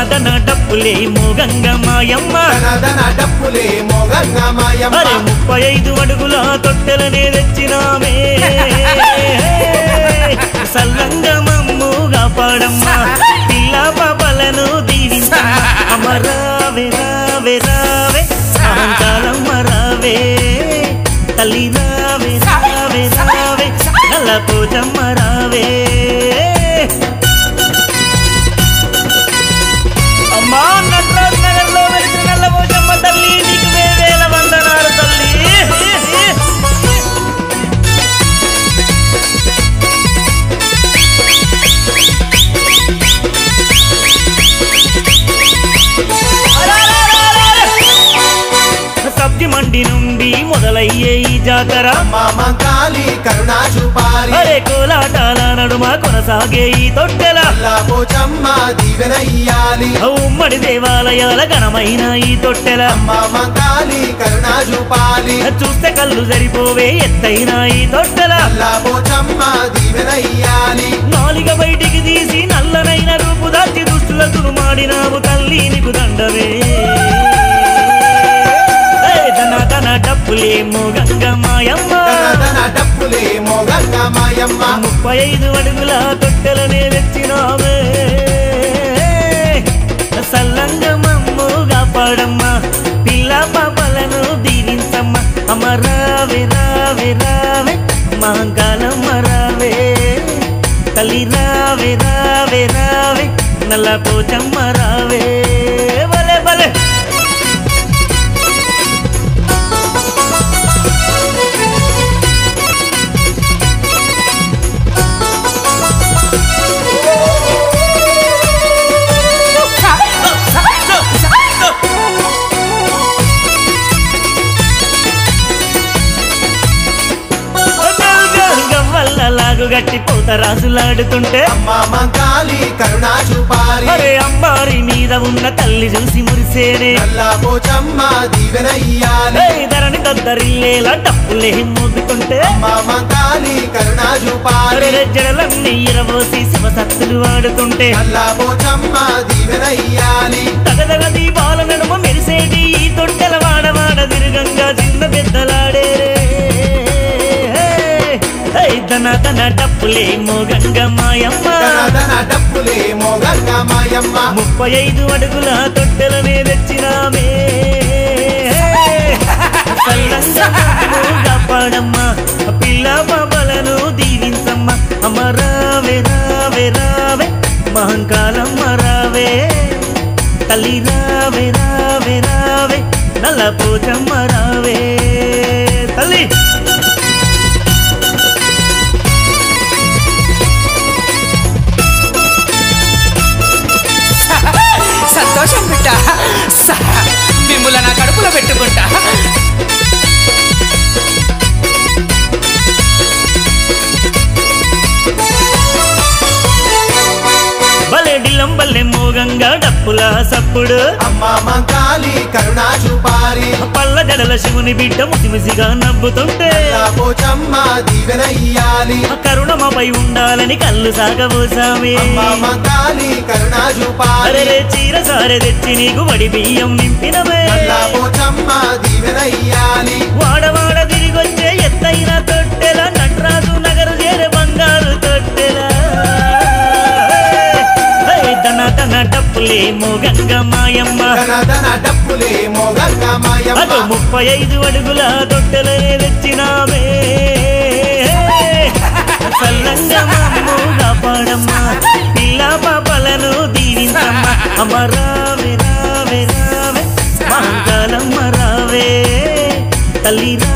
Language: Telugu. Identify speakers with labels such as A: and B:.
A: దన డప్పులే మోగంగ మాయమ్మ
B: ధనధన డప్పులే మోగంగ మాయమ్మ
A: అరే ముప్పై ఐదు అడుగుల తొట్టెలనే తెచ్చినామే సల్లంగా మమ్ముగా పాడమ్మా పిల్ల పాపలను దీవించమ్మా అమ్మ రావే రావే రావే అహంకాలమ్మ రావే తల్లి రావే రావే రావే నల్ల పూజమ్మ రావే అమ్మా నటరాజ్ నగర్ లో వెలిసిన నల్ల పోచమ్మ తల్లి నీకు వేవేల వందనాలు తల్లి సబ్జి మండి నుండి మొదలయ్యే ఈ జాతర
B: మామ కాళీ కరుణా చూపాలి
A: అరే కోలాటాల నడుమ కొనసాగే ఈ తొట్టెల
B: అల్లా పోచమ్మ దీవెనయ్యాలి
A: ఉమ్మడి దేవాలయాల ఘనమైన ఈ తొట్టెల
B: మామ కాళీ కరుణా చూపాలి
A: చూస్తే కళ్ళు సరిపోవే ఎత్తైన ఈ తొట్టెల
B: అల్లా పోచమ్మ దీవెనయ్యాలి
A: నాలిగ బయటికి తీసి నల్లనైన రూపు దాచి దుస్తుల తురుమాడినావు తల్లి నీకు దండవే ఏ ధన ధన డప్పులే మోగంగ మాయమ్మ
B: ధనధన డప్పులే మోగంగ మాయమ్మ
A: ముప్పై ఐదు అడుగుల తొట్టెలనే తెచ్చినావే సల్లంగ మమ్ముగా పాడమ్మ పిల్ల పాపలను దీవించమ్మ అమ్మ రావే రావే రావే మహంకాలమ్మ రావే తల్లి రావే రావే రావే నల్ల పోచమ్మ రావే భలే భలే గవ్వల్లలాగు గట్టి పోత రాజులాడుతుంటే
B: మామ కాళీ కరుణా చూపాలి
A: అరే అంబారి మీద ఉన్న తల్లి చూసి మురిసేనే
B: అల్లా పోచమ్మ దీవెనయ్యాలి
A: ఏయ్ ధరణి దద్దరిల్లేలా డప్పులే మోగుతుంటే
B: మామ కాళీ కరుణా చూపాలి
A: అరే జడలన్నీ ఇరబోసి శివసత్తులు వాడుతుంటే
B: అల్లా పోచమ్మ దీవెనయ్యాలి
A: తగదగ దీపాల నడుమ మెరిసేటి ఈ తొట్టెల వాడవాడ తిరుగంగా చిన్న పెద్దలాడే తన తన డప్పులే మోగంగ మాయమ్మ
B: ధనధన డప్పులే మోగంగ మాయమ్మ
A: ముప్పై ఐదు అడుగుల తొట్టెలనే తెచ్చినామే సల్లంగా పాడమ్మా పిల్ల పాపలను దీవించమ్మ అమ్మ రావే రావే రావే మహంకాలమ్మ రావే తల్లి రావే రావే రావే నల్ల పోచమ్మ రావే తల్లి
C: సంతోషం బిడ్డ మిమ్ముల నా కడుపులో పెట్టుకుంటా
A: భలే డిల్లం బల్లె మోగంగా డప్పుల సప్పుడు
B: అమ్మ కాళీ కరుణా చూపాలి
A: పల్ల జడల శివుని బిడ్డ ముసిముసిగా నవ్వుతుంటే
B: అల్లా పోచమ్మ దీవెనయ్యాలి
A: ఆ కరుణమపై ఉండాలని కళ్ళు సాగబోసామే
B: అమ్మ కాళీ కరుణా చూపాలి
A: అరే చీర సారె తెచ్చి నీకు వడి బియ్యం నింపినవే
B: అల్లా పోచమ్మ దీవెనయ్యాలి
A: వాడవాడ తిరిగొచ్చే ఎత్తైన తొట్టెల నటరాజు నగరు చేరే బంగారు తొట్టెల హే, దన దన డప్పులే మోగంగ మాయమ్మ
B: ధనధన డప్పులే మోగంగ మాయమ్మ
A: అటు ముప్పై ఐదు అడుగుల తొట్టెలే తెచ్చినామే సల్లంగా మమ్ముగా పాడమ్మా పిల్ల పాపలను దీవించమ్మా అమ్మ రావే రావే రావే మంగళమ్మ రావే తల్లి